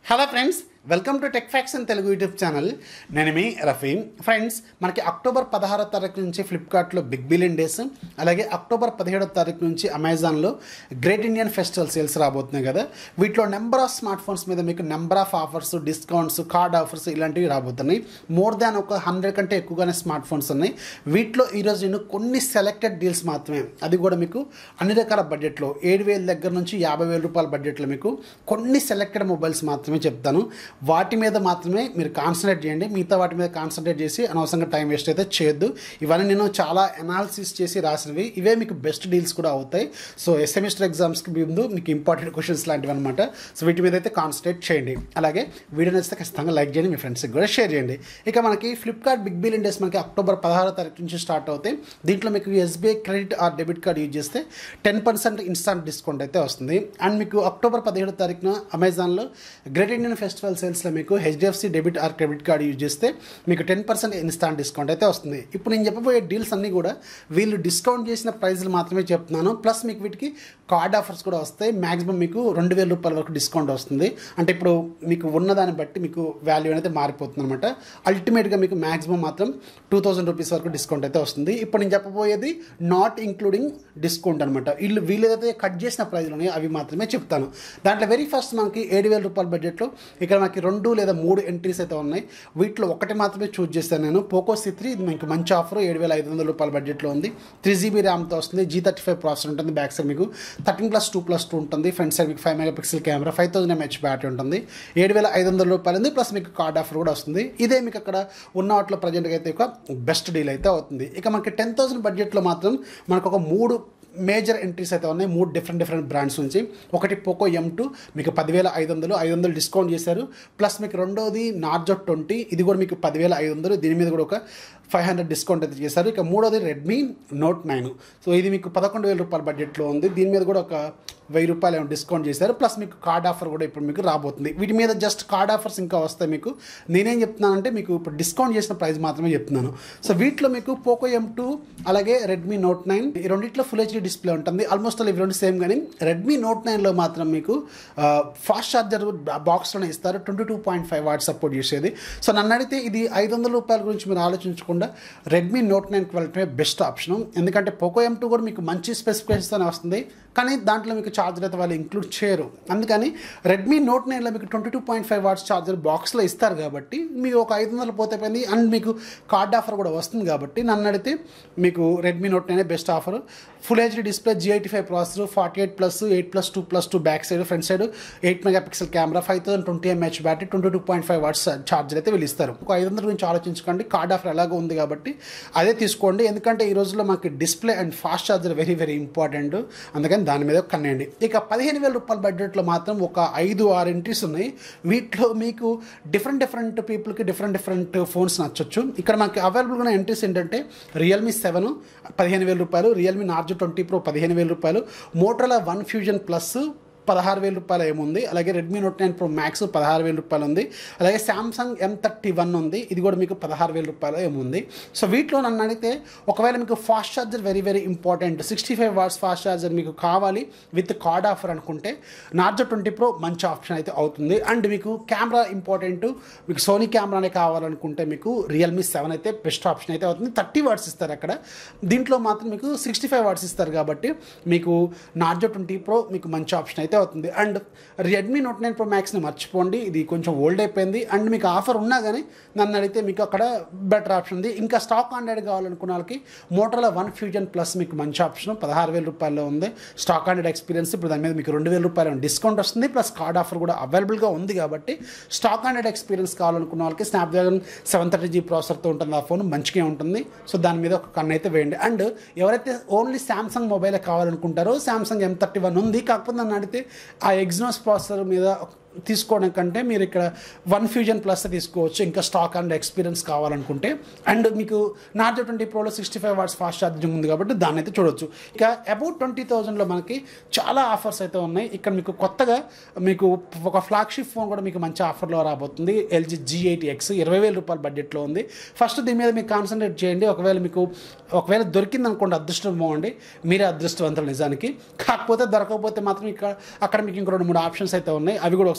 hello friends welcome to tech facts in Telugu YouTube channel నేను మీ Rafeem friends మనకి October పదహారో తారీఖు నుంచి ఫ్లిప్కార్ట్లో బిగ్ బిలియన్ డేస్ అలాగే అక్టోబర్ పదిహేడో తారీఖు నుంచి అమెజాన్లో గ్రేట్ ఇండియన్ ఫెస్టివల్ సేల్స్ రాబోతున్నాయి కదా వీటిలో నెంబర్ ఆఫ్ స్మార్ట్ ఫోన్స్ మీద మీకు number of offers discounts card offers ఇలాంటివి రాబోతున్నాయి మోర్ దాన్ ఒక హండ్రెడ్ కంటే ఎక్కువగానే స్మార్ట్ ఫోన్స్ ఉన్నాయి వీటిలో ఈరోజు నేను కొన్ని సెలెక్టెడ్ డీల్స్ మాత్రమే అది కూడా మీకు అన్ని రకాల బడ్జెట్లో ఏడు వేల దగ్గర నుంచి యాభై వేల రూపాయల బడ్జెట్లో మీకు కొన్ని సెలెక్టెడ్ మొబైల్స్ మాత్రమే చెప్తాను వాటి మీద మాత్రమే మీరు కాన్సన్ట్రేట్ చేయండి మిగతా వాటి మీద కాన్సన్ట్రేట్ చేసి అనవసరంగా టైం వేస్ట్ అయితే చేయొద్దు ఇవన్నీ నేను చాలా అనాలిసిస్ చేసి రాసినవి ఇవే మీకు బెస్ట్ డీల్స్ కూడా అవుతాయి సో సెమిస్టర్ ఎగ్జామ్స్కి ముందు మీకు ఇంపార్టెంట్ క్వశ్చన్స్ లాంటివి అనమాట సో వీటి మీద అయితే కాన్సన్ట్రేట్ చేయండి అలాగే వీడియో నచ్చితే ఖచ్చితంగా లైక్ చేయండి మీ ఫ్రెండ్స్కి కూడా షేర్ చేయండి ఇక మనకి ఫ్లిప్కార్ట్ బిగ్ బిలియన్ డేస్ మనకి అక్టోబర్ పదహారో తారీఖు నుంచి స్టార్ట్ అవుతాయి దీంట్లో మీకు SBI credit or debit card use చేస్తే టెన్ పర్సెంట్ ఇన్స్టాంట్ డిస్కౌంట్ అయితే వస్తుంది అండ్ మీకు అక్టోబర్ పదిహేడో తారీఖున అమెజాన్లో గ్రేట్ ఇండియన్ ఫెస్టివల్ సేల్స్లో మీకు HDFC debit or credit card use చేస్తే మీకు టెన్ పర్సెంట్ ఇన్స్టాంట్ డిస్కౌంట్ అయితే వస్తుంది ఇప్పుడు నేను చెప్పబోయే డీల్స్ అన్నీ కూడా వీళ్ళు డిస్కౌంట్ చేసిన ప్రైజ్లు మాత్రమే చెప్తున్నాను ప్లస్ మీకు వీటికి కార్డ్ ఆఫర్స్ కూడా వస్తాయి మ్యాక్సిమం మీకు రెండు వేల రూపాయల వరకు డిస్కౌంట్ వస్తుంది అంటే ఇప్పుడు మీకు ఉన్నదాన్ని బట్టి మీకు వాల్యూ అనేది మారిపోతుంది అనమాట అల్టిమేట్గా మీకు మ్యాక్సిమం మాత్రం టూ థౌసండ్ రూపీస్ వరకు డిస్కౌంట్ అయితే వస్తుంది ఇప్పుడు నేను చెప్పబోయేది నాట్ ఇంక్లూడింగ్ డిస్కౌంట్ అనమాట వీళ్ళు వీళ్ళు ఏదైతే కట్ చేసిన ప్రైజ్లు ఉన్నాయో అవి మాత్రమే చెప్తాను దాంట్లో వెరీ ఫస్ట్ మనకి ఏడు వేల రూపాయల బడ్జెట్లో ఇక్కడ మనకి రెండు లేదా మూడు ఎంట్రీస్ అయితే ఉన్నాయి వీటిలో ఒకటి మాత్రమే చూస్ చేశాను నేను పోకో సి త్రీ ఇది మీకు మంచి ఆఫర్ ఏడు వేల ఐదు వందల రూపాయల బడ్జెట్లో ఉంది త్రీ జీబీ ర్యామ్తో వస్తుంది జీ థర్టీ ఫైవ్ ప్రాసెసర్ ఉంటుంది బ్యాక్ సైడ్ మీకు thirteen plus two plus two ఉంటుంది ఫ్రంట్ సైడ్ మీకు five mega pixel camera five thousand MH battery ఉంటుంది ఏడు వేల ఐదు వందల రూపాయలు ఉంది ప్లస్ మీకు కార్డ్ ఆఫర్ కూడా వస్తుంది ఇదే మీకు అక్కడ ఉన్న వాటిలో ప్రజెంట్గా అయితే ఒక బెస్ట్ డీల్ అయితే అవుతుంది ఇక మనకి టెన్ థౌసండ్ బడ్జెట్లో మాత్రం మనకు ఒక మూడు మేజర్ ఎంట్రీస్ అయితే ఉన్నాయి మూడు డిఫరెంట్ డిఫరెంట్ బ్రాండ్స్ నుంచి ఒకటి పోకో ఎం టూ మీకు పదివేల ఐదు వందలు ఐదు వందలు డిస్కౌంట్ చేశారు ప్లస్ మీకు రెండోది నార్జో ట్వంటీ ఇది కూడా మీకు పదివేల ఐదు వందలు దీని మీద కూడా ఒక ఫైవ్ హండ్రెడ్ డిస్కౌంట్ అయితే చేశారు ఇక మూడోది రెడ్మీ నోట్ నైన్ సో ఇది మీకు పదకొండు వేల రూపాయల బడ్జెట్లో ఉంది దీని మీద కూడా ఒక వెయ్యి రూపాయలు ఏమో డిస్కౌంట్ చేశారు ప్లస్ మీకు కార్డ్ ఆఫర్ కూడా ఇప్పుడు మీకు రాబోతుంది వీటి మీద జస్ట్ కార్డ్ ఆఫర్స్ ఇంకా వస్తాయి మీకు నేనేం చెప్తున్నానంటే మీకు ఇప్పుడు డిస్కౌంట్ చేసిన ప్రైస్ మాత్రమే చెప్తున్నాను సో వీటిలో మీకు పోకో ఎం టూ అలాగే రెడ్మీ నోట్ నైన్ ఈ రెండిట్లో ఫుల్ హెచ్డీ డిస్ప్లే ఉంటుంది ఆల్మోస్ట్ ఇవి రెండు సేమ్ కానీ రెడ్మీ నోట్ నైన్లో మాత్రం మీకు ఫాస్ట్ ఛార్జర్ బాక్స్లోనే ఇస్తారు twenty two point five watt support చేసేది సో నన్ను అడిగితే ఇది ఐదు వందల రూపాయల గురించి మీరు ఆలోచించకుండా రెడ్మీ నోట్ నైన్కి వెళ్ళటమే బెస్ట్ ఆప్షన్ ఎందుకంటే పోకో ఎం టూ కూడా మీకు మంచి స్పెసిఫికేషన్స్తోనే వస్తుంది కానీ దాంట్లో మీకు ఛార్జర్ అయితే వాళ్ళు ఇంక్లూడ్ చేయరు అందుకని రెడ్మీ నోట్ నైన్లో మీకు twenty two point five watts charger బాక్స్లో ఇస్తారు కాబట్టి మీకు ఒక ఐదు వందలు పోతే పోయింది అండ్ మీకు కార్డ్ ఆఫర్ కూడా వస్తుంది కాబట్టి నన్ను అడిగితే మీకు Redmi Note nine best offer full HD display G eighty five processor forty eight plus eight plus two plus two back side front side eight mega pixel camera five thousand twenty MH battery twenty two point five watts charger అయితే వీళ్ళు ఇస్తారు ఒక ఐదు వందల గురించి ఆలోచించుకోండి card offer ఎలాగో ఉంది కాబట్టి అదే తీసుకోండి ఎందుకంటే ఈ రోజుల్లో మాకు display and fast charger very very important అందుకని దాని మీద కన్నేయండి ఇక పదిహేను వేల రూపాయల బడ్జెట్లో మాత్రం ఒక ఐదు ఆరు ఎంట్రీస్ ఉన్నాయి వీటిలో మీకు డిఫరెంట్ డిఫరెంట్ పీపుల్కి డిఫరెంట్ డిఫరెంట్ ఫోన్స్ నచ్చొచ్చు ఇక్కడ మనకి అవైలబుల్గా ఉన్న ఎంట్రీస్ ఏంటంటే రియల్మీ సెవెన్ పదిహేను వేల రూపాయలు రియల్మీ నార్జో ట్వంటీ ప్రో పదిహేను వేల రూపాయలు మోటోలా వన్ ఫ్యూజన్ ప్లస్ పదహారు వేల రూపాయలు ఏముంది అలాగే Redmi Note nine pro max పదహారు వేల రూపాయలు ఉంది అలాగే శాంసంగ్ ఎం థర్టీ వన్ ఉంది ఇది కూడా మీకు పదహారు వేల రూపాయలు ఏముంది సో వీటిలో నన్ను అడిగితే ఒకవేళ మీకు fast charger very very important sixty five watts fast charger మీకు కావాలి విత్ కార్డ్ ఆఫర్ అనుకుంటే నార్జో ట్వంటీ ప్రో మంచి ఆప్షన్ అయితే అవుతుంది అండ్ మీకు కెమెరా ఇంపార్టెంట్ మీకు సోనీ కెమెరానే కావాలనుకుంటే మీకు రియల్మీ సెవెన్ అయితే బెస్ట్ ఆప్షన్ అయితే అవుతుంది థర్టీ వాట్స్ ఇస్తారు అక్కడ దీంట్లో మాత్రం మీకు సిక్స్టీ ఫైవ్ వాట్స్ ఇస్తారు కాబట్టి మీకు నార్జో ట్వంటీ ప్రో మీకు మంచి ఆప్షన్ అయితే అవుతుంది and Redmi Note nine pro మ్యాక్స్ని మర్చిపోండి ఇది కొంచెం ఓల్డ్ అయిపోయింది అండ్ మీకు ఆఫర్ ఉన్నా కానీ నన్ను అడిగితే మీకు అక్కడ బెటర్ ఆప్షన్ ఉంది ఇంకా స్టాక్ ఆండ్రాయిడ్ కావాలనుకున్న వాళ్ళకి మోటోలో వన్ ఫ్యూజన్ ప్లస్ మీకు మంచి ఆప్షన్ పదహారు వేల రూపాయల్లో ఉంది స్టాక్ ఆండ్రాయిడ్ ఎక్స్పీరియన్స్ ఇప్పుడు దాని మీద మీకు రెండు వేల రూపాయలు డిస్కౌంట్ వస్తుంది ప్లస్ కార్డ్ ఆఫర్ కూడా అవైలబుల్గా ఉంది కాబట్టి స్టాక్ ఆండ్రాయిడ్ ఎక్స్పీరియన్స్ కావాలనుకున్న వాళ్ళకి స్నాప్డ్రాగన్ సెవెన్ థర్టీ జీ ప్రాసెసర్తో ఉంటుంది ఆ ఫోన్ మంచిగా ఉంటుంది సో దాని మీద ఒక కన్ను అయితే వేయండి అండ్ ఎవరైతే ఓన్లీ శాంసంగ్ మొబైల్ కావాలనుకుంటారో శాంసంగ్ ఎం థర్టీ వన్ ఉంది కాకపోతే నన్ను అడిగితే ఆ ఎగ్జినోస్ ప్రాసెసర్ మీద తీసుకోవడం కంటే మీరు ఇక్కడ వన్ ఫ్యూజన్ ప్లస్ తీసుకోవచ్చు ఇంకా స్టాక్ అండ్ ఎక్స్పీరియన్స్ కావాలనుకుంటే అండ్ మీకు నార్జో ట్వంటీ ప్రోలో sixty five watts fast charging ఉంది కాబట్టి దాన్ని అయితే చూడొచ్చు ఇక అబౌట్ ట్వంటీ థౌజండ్లో మనకి చాలా ఆఫర్స్ అయితే ఉన్నాయి ఇక్కడ మీకు కొత్తగా మీకు ఒక ఫ్లాగ్షిప్ ఫోన్ కూడా మీకు మంచి ఆఫర్లో రాబోతుంది ఎల్జీ జీ ఎయిటీ ఎక్స్ ఇరవై వేల రూపాయల బడ్జెట్లో ఉంది ఫస్ట్ దీని మీద మీకు కాన్సన్ట్రేట్ చేయండి ఒకవేళ మీకు ఒకవేళ దొరికింది అనుకోండి అదృష్టం బాగుండి మీరే అదృష్టవంతులు నిజానికి కాకపోతే దొరకకపోతే మాత్రం ఇక్కడ అక్కడ మీకు ఇంకో రెండు మూడు ఆప్షన్స్ అయితే ఉన్నాయి అవి కూడా ఒకసారి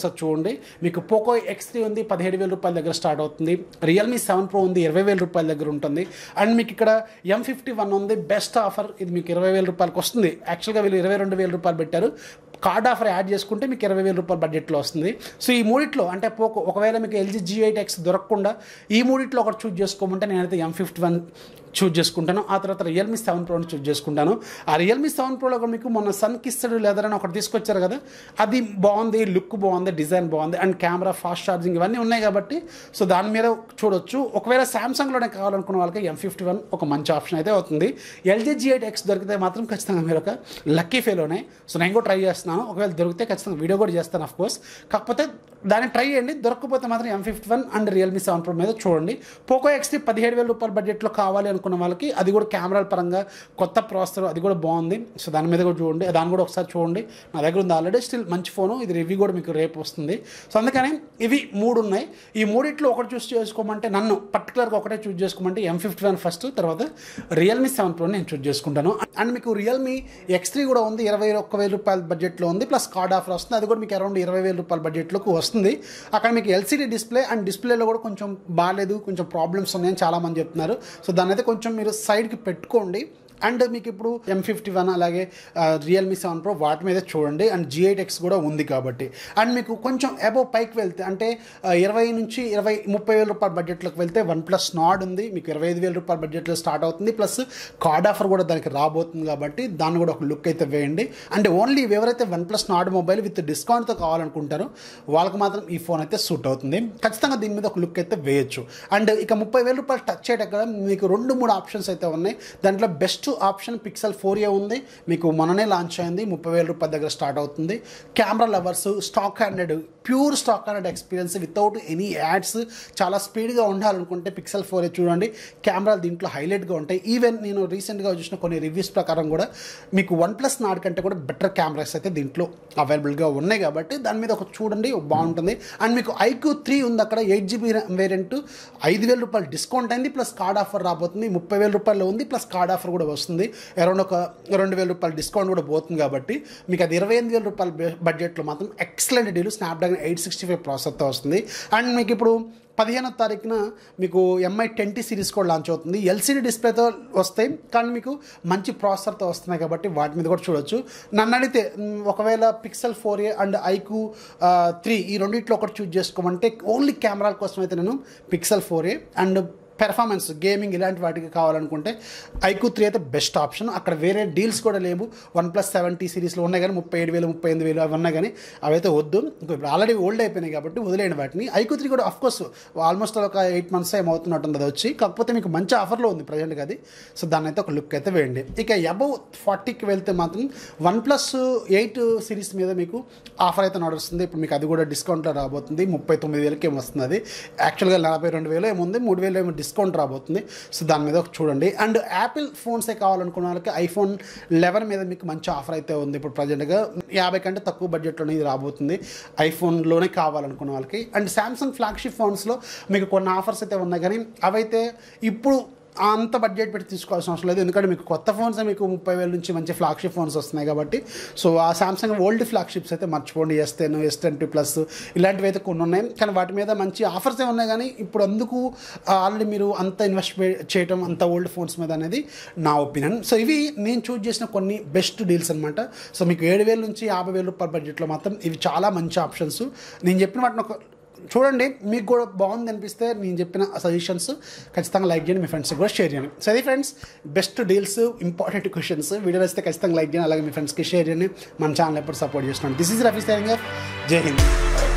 ఒకసారి చూడండి మీకు పోకో ఎక్స్ త్రీ ఉంది పదిహేడు వేల రూపాయల దగ్గర స్టార్ట్ అవుతుంది రియల్మీ సెవెన్ ప్రో ఉంది ఇరవై వేల రూపాయల దగ్గర ఉంటుంది అండ్ మీకు ఇక్కడ ఎం ఫిఫ్టీ వన్ ఉంది బెస్ట్ ఆఫర్ ఇది మీకు ఇరవై వేల రూపాయలకి వస్తుంది యాక్చువల్గా వీళ్ళు ఇరవై రెండు వేల రూపాయలు పెట్టారు కార్డ్ ఆఫర్ యాడ్ చేసుకుంటే మీకు ఇరవై వేల రూపాయల బడ్జెట్లో వస్తుంది సో ఈ మూడిట్లో అంటే పోకో ఒకవేళ మీకు ఎల్జీ జీ ఎయిట్ ఎక్స్ దొరకకుండా ఈ మూడిట్లో ఒకటి చూజ్ చేసుకోమంటే నేనైతే ఎం ఫిఫ్టీ వన్ చూజ్ చేసుకుంటాను ఆ తర్వాత రియల్మీ సెవెన్ ప్రోని చూజ్ చేసుకుంటాను ఆ రియల్మీ సెవెన్ ప్రోలో కూడా మీకు మొన్న సన్ కిస్టడ్ లెదర్ అని ఒకటి తీసుకొచ్చారు కదా అది బాగుంది లుక్ బాగుంది డిజైన్ బాగుంది అండ్ కెమెరా ఫాస్ట్ ఛార్జింగ్ ఇవన్నీ ఉన్నాయి కాబట్టి సో దాని మీద చూడొచ్చు ఒకవేళ సామ్సంగ్లోనే కావాలనుకున్న వాళ్ళకి ఎం ఫిఫ్టీ వన్ ఒక మంచి ఆప్షన్ అయితే అవుతుంది ఎల్జీ జీ ఎయిట్ ఎక్స్ దొరికితే మాత్రం ఖచ్చితంగా మీరు ఒక లక్కీ ఫెయిల్లోనే సో నేను కూడా ట్రై చేస్తున్నాను ఒకవేళ దొరికితే ఖచ్చితంగా వీడియో కూడా చేస్తాను అఫ్ కోర్స్ కాకపోతే దాన్ని ట్రై చేయండి దొరకకపోతే మాత్రం M fifty one and Realme seven pro మీద చూడండి పోకో ఎక్స్టీ పదిహేడు వేల రూపాయల బడ్జెట్లో కావాలి అనుకున్న వాళ్ళకి అది కూడా కెమెరాల పరంగా కొత్త ప్రాసెసర్ అది కూడా బాగుంది సో దాని మీద కూడా చూడండి దాన్ని కూడా ఒకసారి చూడండి నా దగ్గర ఉంది ఆల్రెడీ స్టిల్ మంచి ఫోను ఇది రివ్యూ కూడా మీకు రేపు వస్తుంది సో అందుకని ఇవి మూడు ఉన్నాయి ఈ మూడిట్లో ఒకటి చూస్ చేసుకోమంటే నన్ను పర్టికులర్గా ఒకటే చూస్ చేసుకోమంటే ఎం ఫిఫ్టీ వన్ ఫస్ట్ తర్వాత రియల్మీ సెవెన్ ప్రో నేను చూస్ చేసుకుంటాను అండ్ మీకు రియల్మీ ఎక్స్ త్రీ కూడా ఉంది ఇరవై ఒక్క వేల రూపాయల బడ్జెట్లో ఉంది ప్లస్ కార్డ్ ఆఫర్ వస్తుంది అది కూడా మీకు అరౌండ్ ఇరవై వేల రూపాయల బడ్జెట్లోకి వస్తుంది అక్కడ మీకు ఎల్సీడీ డిస్ప్లే అండ్ డిస్ప్లేలో కూడా కొంచెం బాగాలేదు కొంచెం ప్రాబ్లమ్స్ ఉన్నాయని చాలామంది చెప్తున్నారు సో దాన్ని అయితే కొంచెం మీరు సైడ్కి పెట్టుకోండి అండ్ మీకు ఇప్పుడు ఎం ఫిఫ్టీ వన్ అలాగే రియల్మీ సెవెన్ ప్రో వాటి మీద చూడండి అండ్ జీ ఎయిట్ ఎక్స్ కూడా ఉంది కాబట్టి అండ్ మీకు కొంచెం అబోవ్ పైకి వెళ్తే అంటే ఆ, ఇరవై నుంచి ఇరవై ముప్పై వేల రూపాయల బడ్జెట్లోకి వెళ్తే వన్ ప్లస్ నాడ్ ఉంది మీకు ఇరవై ఐదు వేల రూపాయల బడ్జెట్లో స్టార్ట్ అవుతుంది ప్లస్ కార్డ్ ఆఫర్ కూడా దానికి రాబోతుంది కాబట్టి దాన్ని కూడా ఒక లుక్ అయితే వేయండి అంటే ఓన్లీ ఎవరైతే one plus Nord mobile with డిస్కౌంట్తో కావాలనుకుంటారో వాళ్ళకి మాత్రం ఈ ఫోన్ అయితే సూట్ అవుతుంది ఖచ్చితంగా దీని మీద ఒక లుక్ అయితే వేయొచ్చు అండ్ ఇక ముప్పై వేల రూపాయలు టచ్ చేయటక్కడ మీకు రెండు మూడు ఆప్షన్స్ అయితే ఉన్నాయి దాంట్లో best option Pixel four A ఉంది మీకు మొన్ననే లాంచ్ అయింది ముప్పై వేల రూపాయల దగ్గర స్టార్ట్ అవుతుంది camera lovers stock hundred pure stock hundred experience without any ads చాలా స్పీడ్గా ఉండాలనుకుంటే పిక్సెల్ ఫోర్ ఏ చూడండి కెమెరాలు దీంట్లో హైలైట్గా ఉంటాయి ఈవెన్ నేను రీసెంట్గా చూసిన కొన్ని రివ్యూస్ ప్రకారం కూడా మీకు వన్ ప్లస్ నాట్ కంటే కూడా బెటర్ కెమెరాస్ అయితే దీంట్లో అవైలబుల్గా ఉన్నాయి కాబట్టి దాని మీద ఒక చూడండి బాగుంటుంది అండ్ మీకు ఐక్యూ త్రీ ఉంది అక్కడ ఎయిట్ జీబీ వేరియంట్ ఐదు వేల రూపాయలు డిస్కౌంట్ అయింది ప్లస్ కార్డ్ ఆఫర్ రాబోతుంది ముప్పై వేల రూపాయలు ఉంది ప్లస్ కార్డ్ ఆఫర్ కూడా వస్తుంది అరౌండ్ ఒక రెండు వేల రూపాయలు డిస్కౌంట్ కూడా పోతుంది కాబట్టి మీకు అది ఇరవై ఎనిమిది వేల రూపాయల బె- బడ్జెట్లో మాత్రం excellent deal Snapdragon eight sixty five ప్రాసెసర్తో వస్తుంది అండ్ మీకు ఇప్పుడు పదిహేనో తారీఖున మీకు ఎంఐ ట్వంటీ సిరీస్ కూడా లాంచ్ అవుతుంది ఎల్సీడీ డిస్ప్లేతో వస్తాయి కానీ మీకు మంచి ప్రాసెసర్తో వస్తున్నాయి కాబట్టి వాటి మీద కూడా చూడొచ్చు నన్ను అడిగితే మ్, ఒకవేళ Pixel four A and iQOO three ఈ రెండిట్లో ఒకటి చూజ్ చేసుకోమంటే ఓన్లీ కెమెరాల కోసం అయితే నేను Pixel four A and performance gaming ఇలాంటి వాటికి కావాలనుకుంటే ఐక్యూ త్రీ అయితే బెస్ట్ ఆప్షన్ అక్కడ వేరే డీల్స్ కూడా లేవు వన్ ప్లస్ సెవెంటీ సిరీస్లో ఉన్నాయి కానీ ముప్పై ఏడు వేలు ముప్పై ఎనిమిది వేలు అవి ఉన్నాయి కానీ అవైతే వద్దు ఇంకా ఇప్పుడు ఆల్రెడీ ఓల్డ్ అయిపోయినాయి కాబట్టి వదిలేయండి వాటిని ఐక్యూ త్రీ కూడా కోర్స్ ఆల్మోస్ట్ ఒక ఎయిట్ మంత్స్ ఏమవుతున్నట్టుంది అది వచ్చి కాకపోతే మీకు మంచి ఆఫర్లో ఉంది ప్రజెంట్గా అది సో దాన్ని అయితే ఒక లుక్ అయితే వేయండి ఇక అబౌవ్ ఫార్టీకి వెళ్తే మాత్రం వన్ ప్లస్ ఎయిట్ సిరీస్ మీద మీకు ఆఫర్ అయితే నడుస్తుంది ఇప్పుడు మీకు అది కూడా డిస్కౌంట్లో రాబోతుంది ముప్పై తొమ్మిది వేలకి ఏమో వస్తుంది అది యాక్చువల్గా నలభై రెండు వేలు ఏముంది మూడు వేలు ఏమో డిస్కౌంట్ రాబోతుంది సో దాని మీద ఒక చూడండి అండ్ యాపిల్ ఫోన్సే కావాలనుకున్న వాళ్ళకి ఐఫోన్ లెవెన్ మీద మీకు మంచి ఆఫర్ అయితే ఉంది ఇప్పుడు ప్రజెంట్గా యాభై కంటే తక్కువ బడ్జెట్లోనే ఇది రాబోతుంది ఐఫోన్లోనే కావాలనుకున్న వాళ్ళకి అండ్ శాంసంగ్ ఫ్లాగ్షిప్ ఫోన్స్లో మీకు కొన్ని ఆఫర్స్ అయితే ఉన్నాయి కానీ అవైతే ఇప్పుడు అంత బడ్జెట్ పెట్టి తీసుకోవాల్సిన అవసరం లేదు ఎందుకంటే మీకు కొత్త ఫోన్స్ మీకు ముప్పై వేల నుంచి మంచి ఫ్లాగ్షిప్ ఫోన్స్ వస్తున్నాయి కాబట్టి సో ఆ సామ్సంగ్ ఓల్డ్ ఫ్లాగ్షిప్స్ అయితే మర్చిపోండి S ten S twenty plus ఇలాంటివి అయితే కొన్ని ఉన్నాయి కానీ వాటి మీద మంచి ఆఫర్స్ ఏ ఉన్నాయి కానీ ఇప్పుడు అందుకు ఆల్రెడీ మీరు అంత ఇన్వెస్ట్ చేయడం అంత ఓల్డ్ ఫోన్స్ మీద అనేది నా ఒపీనియన్ సో ఇవి నేను చూస్ చేసిన కొన్ని బెస్ట్ డీల్స్ అనమాట సో మీకు ఏడు వేల నుంచి యాభై వేల రూపాయల బడ్జెట్లో మాత్రం ఇవి చాలా మంచి ఆప్షన్స్ నేను చెప్పిన వాటిని ఒక చూడండి మీకు కూడా బాగుంది అనిపిస్తే నేను చెప్పిన సజెషన్స్ ఖచ్చితంగా లైక్ చేయండి మీ ఫ్రెండ్స్కి కూడా షేర్ చేయండి సరే friends best deals important questions video వస్తే ఖచ్చితంగా లైక్ చేయండి అలాగే మీ ఫ్రెండ్స్కి షేర్ చేయండి మన ఛానల్ ఎప్పుడు సపోర్ట్ చేస్తున్నాను దిస్ ఈజ్ రఫీ సైనింగ్ జై హింద్